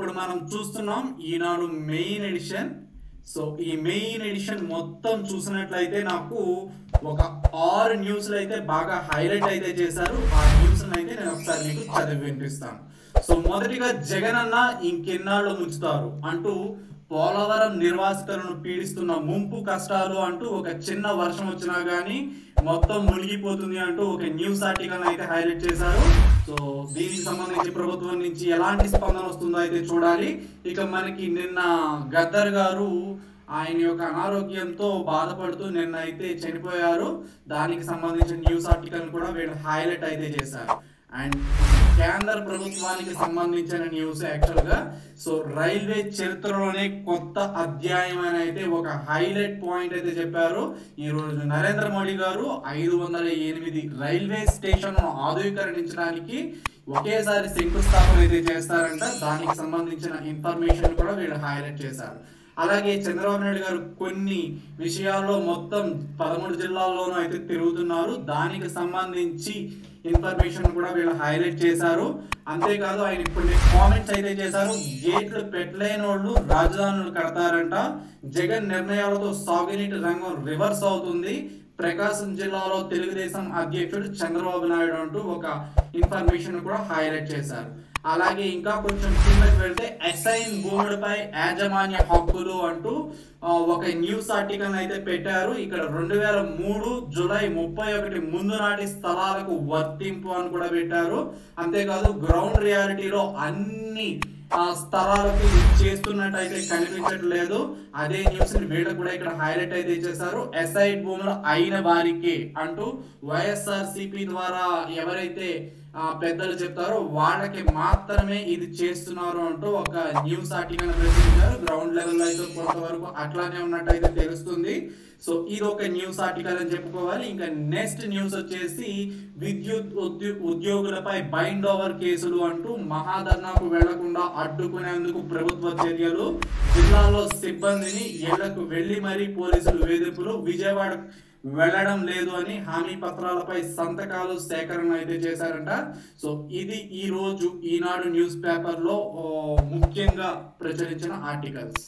ఇప్పుడు మనం చూస్తున్నాం ఈనాడు మెయిన్ ఎడిషన్ సో ఈ మెయిన్ ఎడిషన్ మొత్తం చూసినట్లయితే నాకు ఒక ఆరు న్యూస్లు అయితే బాగా హైలైట్ అయితే చేశారు ఆ న్యూస్ అయితే నేను ఒకసారి మీకు చదివి వినిపిస్తాను సో మొదటిగా జగన్ అన్న ఇంకెన్నాళ్ళు ముంచుతారు అంటూ పోలవరం నిర్వాసితులను పీడిస్తున్న ముంపు కష్టాలు అంటూ ఒక చిన్న వర్షం వచ్చినా గానీ మొత్తం మునిగిపోతుంది అంటూ ఒక న్యూస్ ఆర్టికల్ అయితే హైలైట్ చేశారు సో దీనికి సంబంధించి ప్రభుత్వం నుంచి ఎలాంటి స్పందన వస్తుందో అయితే చూడాలి ఇక మనకి నిన్న గద్దర్ గారు ఆయన యొక్క అనారోగ్యంతో బాధపడుతూ నిన్న అయితే చనిపోయారు దానికి సంబంధించిన న్యూస్ ఆర్టికల్ కూడా వీళ్ళు హైలైట్ అయితే చేశారు అండ్ కేంద్ర ప్రభుత్వానికి సంబంధించిన న్యూస్ యాక్చువల్ గా సో రైల్వే చరిత్రలోనే కొత్త అధ్యాయం అని అయితే ఒక హైలైట్ పాయింట్ అయితే చెప్పారు ఈ రోజు నరేంద్ర మోడీ గారు ఐదు వందల ఎనిమిది రైల్వే స్టేషన్ ఆధునీకరించడానికి ఒకేసారి శంకుస్థాపన అయితే చేస్తారంట దానికి సంబంధించిన ఇన్ఫర్మేషన్ కూడా వీళ్ళు హైలైట్ చేశారు అలాగే చంద్రబాబు నాయుడు గారు కొన్ని విషయాల్లో మొత్తం పదమూడు జిల్లాల్లోనూ అయితే తిరుగుతున్నారు దానికి సంబంధించి ఇన్ఫర్మేషన్ కూడా వీళ్ళు హైలైట్ చేశారు అంతేకాదు ఆయన కొన్ని కామెంట్స్ అయితే చేశారు గేట్లు పెట్టలేని వాళ్ళు రాజధానులు కడతారంట జగన్ నిర్ణయాలతో సాగునీటి రంగం రివర్స్ అవుతుంది ప్రకాశం జిల్లాలో తెలుగుదేశం అధ్యక్షుడు చంద్రబాబు నాయుడు అంటూ ఒక ఇన్ఫర్మేషన్ కూడా హైలైట్ చేశారు అలాగే ఇంకా కొంచెం కిందకి వెళ్తే ఎస్ఐన్ భూములపై యాజమాన్య హక్కులు అంటూ ఆ, ఒక న్యూస్ ఆర్టికల్ అయితే పెట్టారు ఇక్కడ రెండు వేల మూడు జూలై ముప్పై ఒకటి ముందు నాటి స్థలాలకు వర్తింపు అని కూడా పెట్టారు అంతేకాదు గ్రౌండ్ రియాలిటీలో అన్ని ఆ స్థలాలకు ఇది చేస్తున్నట్టయితే కనిపించట్లేదు అదే న్యూస్ ని వీళ్ళకు కూడా ఇక్కడ హైలైట్ అయితే చేశారు ఎస్ఐడ్ భూములు అయిన వారికి అంటూ వైఎస్ఆర్ సిపి ద్వారా ఎవరైతే ఆ, పెద్దలు చెప్తారో వాళ్ళకి మాత్రమే ఇది చేస్తున్నారు అంటూ ఒక న్యూస్ ఆర్టికల్ ప్రచురించారు గ్రౌండ్ లెవెల్ అయితే కొంతవరకు అట్లానే ఉన్నట్టయితే తెలుస్తుంది సో ఇది ఒక న్యూస్ ఆర్టికల్ అని చెప్పుకోవాలి ఇంకా నెక్స్ట్ న్యూస్ వచ్చేసి విద్యుత్ ఉద్యో- ఉద్యోగులపై బైండ్ ఓవర్ కేసులు అంటూ మహాధర్నాకు వెళ్లకుండా అడ్డుకునేందుకు ప్రభుత్వ చర్యలు జిల్లాలో సిబ్బందిని ఇళ్లకు వెళ్లి మరీ పోలీసులు వేధింపులు విజయవాడ వెళ్ళడం లేదు అని హామీ పత్రాలపై సంతకాలు సేకరణ అయితే చేశారంట సో ఇది ఈ రోజు ఈనాడు న్యూస్ పేపర్ లో ఓ, ముఖ్యంగా ప్రచురించిన ఆర్టికల్స్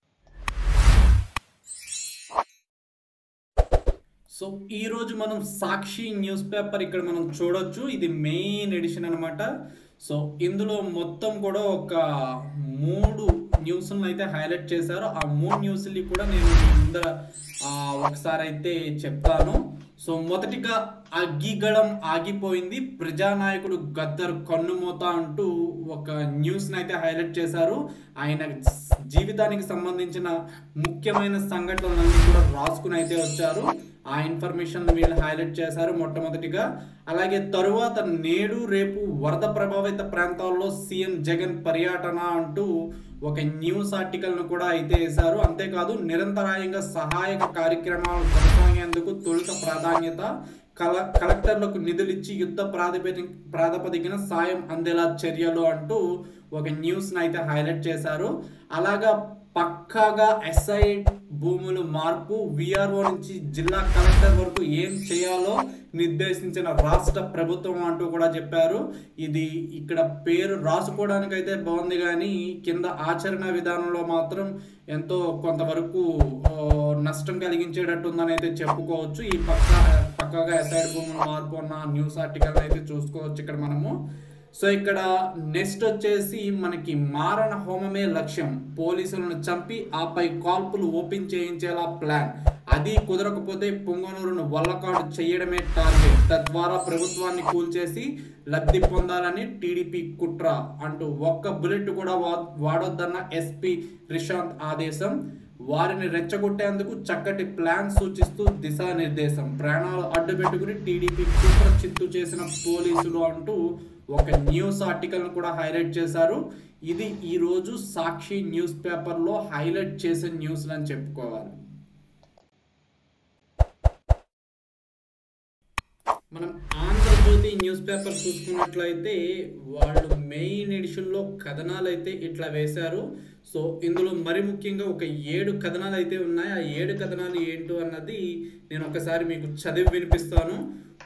సో ఈ రోజు మనం సాక్షి న్యూస్ పేపర్ ఇక్కడ మనం చూడొచ్చు ఇది మెయిన్ ఎడిషన్ అన్నమాట సో ఇందులో మొత్తం కూడా ఒక మూడు న్యూస్లను అయితే హైలైట్ చేశారు ఆ మూడు న్యూస్ని కూడా నేను మీ ముందర ఆ, ఒకసారి అయితే చెప్తాను సో మొదటిగా అగ్గిగళం ఆగిపోయింది ప్రజానాయకుడు గద్దర్ కన్నుమూత అంటూ ఒక న్యూస్ని అయితే హైలైట్ చేశారు ఆయన జీవితానికి సంబంధించిన ముఖ్యమైన సంఘటనలన్నీ కూడా రాసుకుని అయితే వచ్చారు ఆ ఇన్ఫర్మేషన్ వీళ్ళు హైలైట్ చేశారు మొట్టమొదటిగా అలాగే తరువాత నేడు రేపు వరద ప్రభావిత ప్రాంతాల్లో సీఎం జగన్ పర్యటన అంటూ ఒక న్యూస్ ఆర్టికల్ను కూడా అయితే వేశారు అంతేకాదు నిరంతరాయంగా సహాయక కార్యక్రమాలు కొనసాగేందుకు తొలుత ప్రాధాన్యత కల కలెక్టర్లకు నిధులిచ్చి యుద్ధ ప్రాతిపది ప్రాతిపదికన సాయం అందేలా చర్యలు అంటూ ఒక న్యూస్ని అయితే హైలైట్ చేశారు అలాగా పక్కాగా ఎస్ఐ భూములు మార్పు విఆర్ఓ నుంచి జిల్లా కలెక్టర్ వరకు ఏం చేయాలో నిర్దేశించిన రాష్ట్ర ప్రభుత్వం అంటూ కూడా చెప్పారు ఇది ఇక్కడ పేరు రాసుకోవడానికి అయితే బాగుంది కానీ కింద ఆచరణ విధానంలో మాత్రం ఎంతో కొంతవరకు ఆ, నష్టం కలిగించేటట్టు ఉందని అయితే చెప్పుకోవచ్చు ఈ పక్క పక్కగా ఎస్ఐడ్ భూముల మార్పు అన్న న్యూస్ ఆర్టికల్ అయితే చూసుకోవచ్చు ఇక్కడ మనము సో ఇక్కడ నెక్స్ట్ వచ్చేసి మనకి మారణ హోమమే లక్ష్యం పోలీసులను చంపి ఆపై కాల్పులు ఓపెన్ చేయించేలా ప్లాన్ అది కుదరకపోతే పొంగనూరును వల్లకాడు చేయడమే టార్గెట్ తద్వారా ప్రభుత్వాన్ని కూల్చేసి లబ్ధి పొందాలని టీడీపీ కుట్ర అంటూ ఒక్క బుల్లెట్ కూడా వా- వాడొద్దన్న ఎస్పీ రిషాంత్ ఆదేశం వారిని రెచ్చగొట్టేందుకు చక్కటి ప్లాన్ సూచిస్తూ దిశానిర్దేశం ప్రాణాలు అడ్డు పెట్టుకుని టీడీపీ కుట్ర చిత్తు చేసిన పోలీసులు అంటూ ఒక న్యూస్ ఆర్టికల్ కూడా హైలైట్ చేశారు ఇది ఈ రోజు సాక్షి న్యూస్ పేపర్లో హైలైట్ చేసిన న్యూస్లు అని చెప్పుకోవాలి మనం ఆంధ్రజ్యోతి న్యూస్ పేపర్ చూసుకున్నట్లయితే వాళ్ళు మెయిన్ ఎడిషన్లో కథనాలు అయితే ఇట్లా వేశారు సో ఇందులో మరి ముఖ్యంగా ఒక ఏడు కథనాలు అయితే ఉన్నాయి ఆ ఏడు కథనాలు ఏంటో అన్నది నేను ఒకసారి మీకు చదివి వినిపిస్తాను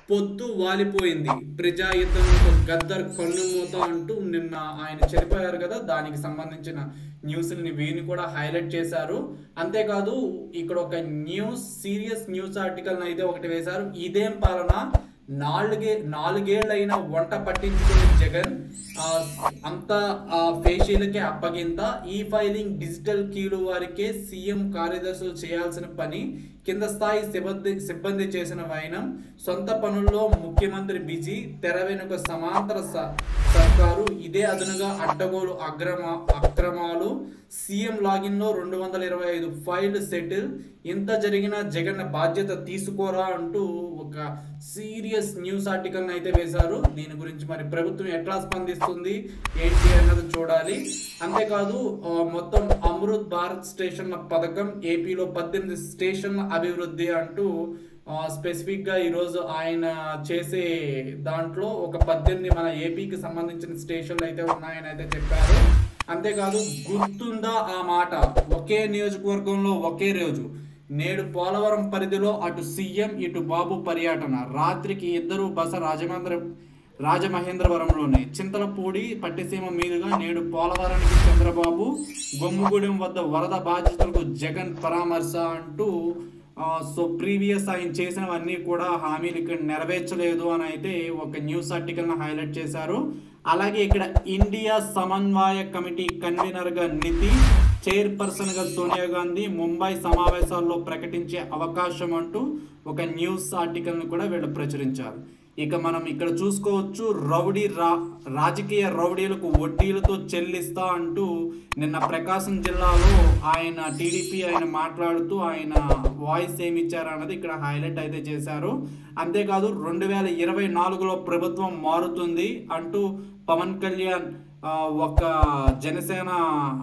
పొద్దు వాలిపోయింది ప్రజాయుద్ధం గద్దర్ కన్నుమూత అంటూ నిన్న ఆయన చనిపోయారు కదా దానికి సంబంధించిన న్యూస్ని వీరిని కూడా హైలైట్ చేశారు అంతేకాదు ఇక్కడ ఒక న్యూస్ సీరియస్ న్యూస్ ఆర్టికల్ అయితే ఒకటి వేశారు ఇదేం పాలన నాలుగే నాలుగేళ్లైన వంట పట్టించుకునే జగన్ ఆ, అంత ఆ ఫేషియల్కే అప్పగింత ఈ ఫైలింగ్ డిజిటల్ కీలు వారికే సీఎం కార్యదర్శులు చేయాల్సిన పని కింద స్థాయి సిబ్బంది సిబ్బంది చేసిన వైనం సొంత పనుల్లో ముఖ్యమంత్రి బిజీ తెర వెనుక సమాంతర స- సర్కారు ఇదే అదనుగా అడ్డగోలు అగ్రమ అక్రమాలు సీఎం లాగిన్లో రెండు వందల ఇరవై ఐదు ఫైల్ సెటిల్ ఇంత జరిగిన జగన్ బాధ్యత తీసుకోరా అంటూ ఒక సీరియస్ న్యూస్ ఆర్టికల్ అయితే వేశారు దీని గురించి మరి ప్రభుత్వం ఎట్లా స్పందిస్తుంది ఏంటి అన్నది చూడాలి అంతేకాదు ఆ, మొత్తం అమృత్ భారత్ స్టేషన్ల పథకం ఏపీలో పద్దెనిమిది స్టేషన్ల అభివృద్ధి అంటూ ఆ, స్పెసిఫిక్ గా ఈరోజు ఆయన చేసే దాంట్లో ఒక పద్దెనిమిది మన ఏపీకి సంబంధించిన స్టేషన్లు అయితే ఉన్నాయని అయితే చెప్పారు అంతేకాదు గుర్తుందా ఆ మాట ఒకే నియోజకవర్గంలో ఒకే రోజు నేడు పోలవరం పరిధిలో అటు సీఎం ఇటు బాబు పర్యటన రాత్రికి ఇద్దరు బస రాజమండ్రి రాజమహేంద్రవరంలోనే చింతలపూడి పట్టిసీమ మీదుగా నేడు పోలవరానికి చంద్రబాబు బొమ్మగూడెం వద్ద వరద బాధితులకు జగన్ పరామర్శ అంటూ ఆ, సో ప్రీవియస్ ఆయన చేసినవన్నీ కూడా హామీలు ఇక్కడ నెరవేర్చలేదు అని అయితే ఒక న్యూస్ ఆర్టికల్ను హైలైట్ చేశారు అలాగే ఇక్కడ ఇండియా సమన్వయ కమిటీ కన్వీనర్గా నితి చైర్పర్సన్గా సోనియా గాంధీ ముంబై సమావేశాల్లో ప్రకటించే అవకాశం అంటూ ఒక న్యూస్ ఆర్టికల్ను కూడా వీళ్ళు ప్రచురించారు ఇక మనం ఇక్కడ చూసుకోవచ్చు రౌడీ రా రాజకీయ రౌడీలకు వడ్డీలతో చెల్లిస్తా అంటూ నిన్న ప్రకాశం జిల్లాలో ఆయన టీడీపీ ఆయన మాట్లాడుతూ ఆయన వాయిస్ ఏమి ఇచ్చారన్నది ఇక్కడ హైలైట్ అయితే చేశారు అంతేకాదు రెండు వేల ఇరవై నాలుగులో ప్రభుత్వం మారుతుంది అంటూ పవన్ కళ్యాణ్ ఆ, ఒక జనసేన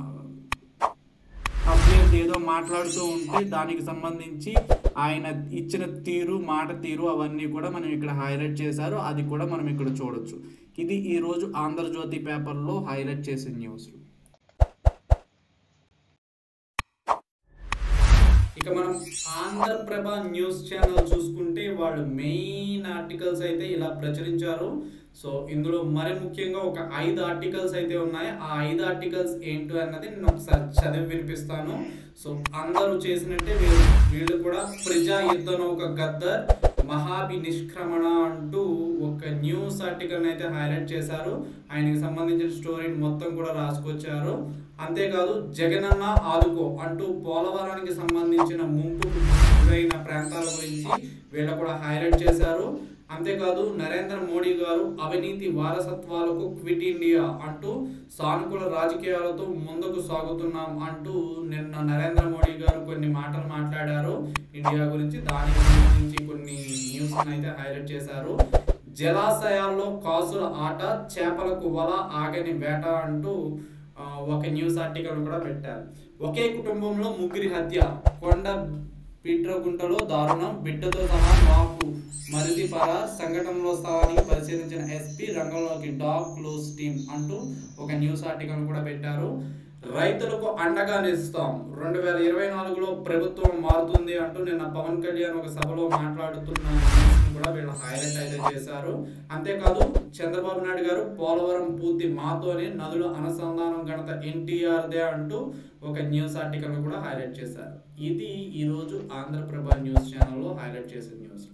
అభ్యర్థి ఏదో మాట్లాడుతూ ఉంటే దానికి సంబంధించి ఆయన ఇచ్చిన తీరు మాట తీరు అవన్నీ కూడా మనం ఇక్కడ హైలైట్ చేశారు అది కూడా మనం ఇక్కడ చూడొచ్చు ఇది ఈ రోజు ఆంధ్రజ్యోతి పేపర్లో హైలైట్ చేసిన న్యూస్ ఇక మనం ఆంధ్రప్రభ న్యూస్ ఛానల్ చూసుకుంటే వాళ్ళు మెయిన్ ఆర్టికల్స్ అయితే ఇలా ప్రచురించారు సో ఇందులో మరి ముఖ్యంగా ఒక ఐదు ఆర్టికల్స్ అయితే ఉన్నాయి ఆ ఐదు ఆర్టికల్స్ ఏంటో అన్నది నేను ఒకసారి చదివి వినిపిస్తాను సో అందరూ చేసినట్టే వీళ్ళు వీళ్ళు కూడా ప్రజా యుద్ధం ఒక గద్దర్ మహాభి నిష్క్రమణ అంటూ ఒక న్యూస్ ఆర్టికల్ అయితే హైలైట్ చేశారు ఆయనకి సంబంధించిన స్టోరీని మొత్తం కూడా రాసుకొచ్చారు అంతేకాదు జగనన్న ఆదుకో అంటూ పోలవరానికి సంబంధించిన ముంపు గురైన ప్రాంతాల గురించి వీళ్ళు కూడా హైలైట్ చేశారు అంతేకాదు నరేంద్ర మోడీ గారు అవినీతి వారసత్వాలకు క్విట్ ఇండియా అంటూ సానుకూల రాజకీయాలతో ముందుకు సాగుతున్నాం అంటూ నిన్న నరేంద్ర మోడీ గారు కొన్ని మాటలు మాట్లాడారు ఇండియా గురించి దానికి సంబంధించి కొన్ని న్యూస్ అయితే హైలైట్ చేశారు జలాశయాల్లో కాసుల ఆట చేపలకు వల ఆగని వేట అంటూ ఆ, ఒక న్యూస్ ఆర్టికల్ కూడా పెట్టారు ఒకే కుటుంబంలో ముగ్గురి హత్య కొండ పీట్రగుంటలో దారుణం బిడ్డతో సహా మాకు మరిది పర సంఘటనలో స్థానాన్ని పరిశీలించిన ఎస్పీ రంగంలోకి డాగ్ క్లోజ్ టీమ్ అంటూ ఒక న్యూస్ ఆర్టికల్ కూడా పెట్టారు రైతులకు అండగా నిలుస్తాం రెండు వేల ఇరవై నాలుగులో ప్రభుత్వం మారుతుంది అంటూ నిన్న పవన్ కళ్యాణ్ ఒక సభలో మాట్లాడుతున్న న్యూస్ని కూడా వీళ్ళు హైలైట్ అయితే చేశారు అంతేకాదు చంద్రబాబు నాయుడు గారు పోలవరం పూర్తి మాతోనే నదుల అనుసంధానం ఘనత ఎన్టీఆర్దే అంటూ ఒక న్యూస్ ఆర్టికల్ కూడా హైలైట్ చేశారు ఇది ఈరోజు ఆంధ్రప్రభ న్యూస్ ఛానల్లో హైలైట్ చేసిన న్యూస్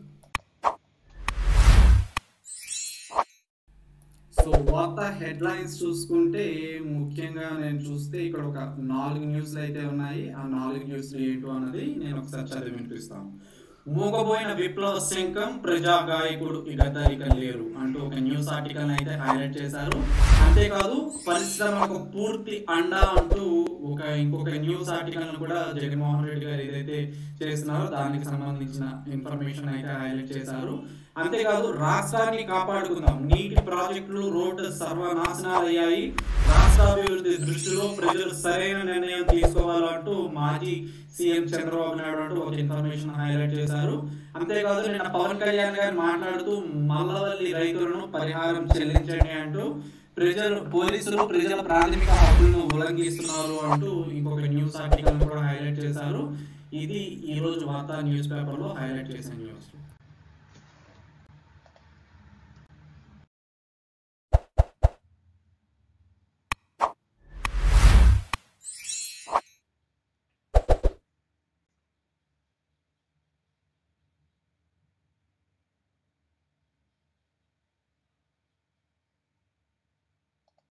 సో వార్తా హెడ్లైన్స్ చూసుకుంటే ముఖ్యంగా నేను చూస్తే ఇక్కడ ఒక నాలుగు న్యూస్లు అయితే ఉన్నాయి ఆ నాలుగు న్యూస్లు ఏంటో అన్నది నేను ఒకసారి చదివి వినిపిస్తాను మూగబోయిన విప్లవ శంఖం ప్రజా గాయకుడు ఇక ఇక లేరు అంటూ ఒక న్యూస్ ఆర్టికల్ అయితే హైలైట్ చేశారు అంతేకాదు పరిశ్రమలకు పూర్తి అండా అంటూ ఒక ఇంకొక న్యూస్ ఆర్టికల్ కూడా జగన్మోహన్ రెడ్డి గారు ఏదైతే చేస్తున్నారో దానికి సంబంధించిన ఇన్ఫర్మేషన్ అయితే హైలైట్ చేశారు అంతేకాదు రాష్ట్రాన్ని కాపాడుకుందాం నీటి ప్రాజెక్టులు రోడ్డు సర్వనాశనాలయ్యాయి రాష్ట్ర అభివృద్ధి దృష్టిలో ప్రజలు సరైన నిర్ణయం తీసుకోవాలంటూ మాజీ సీఎం చంద్రబాబు నాయుడు అంటూ ఒక ఇన్ఫర్మేషన్ హైలైట్ చేశారు అంతేకాదు నిన్న పవన్ కళ్యాణ్ గారు మాట్లాడుతూ మల్లవల్లి రైతులను పరిహారం చెల్లించండి అంటూ ప్రజలు పోలీసులు ప్రజల ప్రాథమిక హక్కులను ఉల్లంఘిస్తున్నారు అంటూ ఇంకొక న్యూస్ ఆర్టికల్ కూడా హైలైట్ చేశారు ఇది ఈ రోజు వార్తా న్యూస్ పేపర్ లో హైలైట్ చేసిన న్యూస్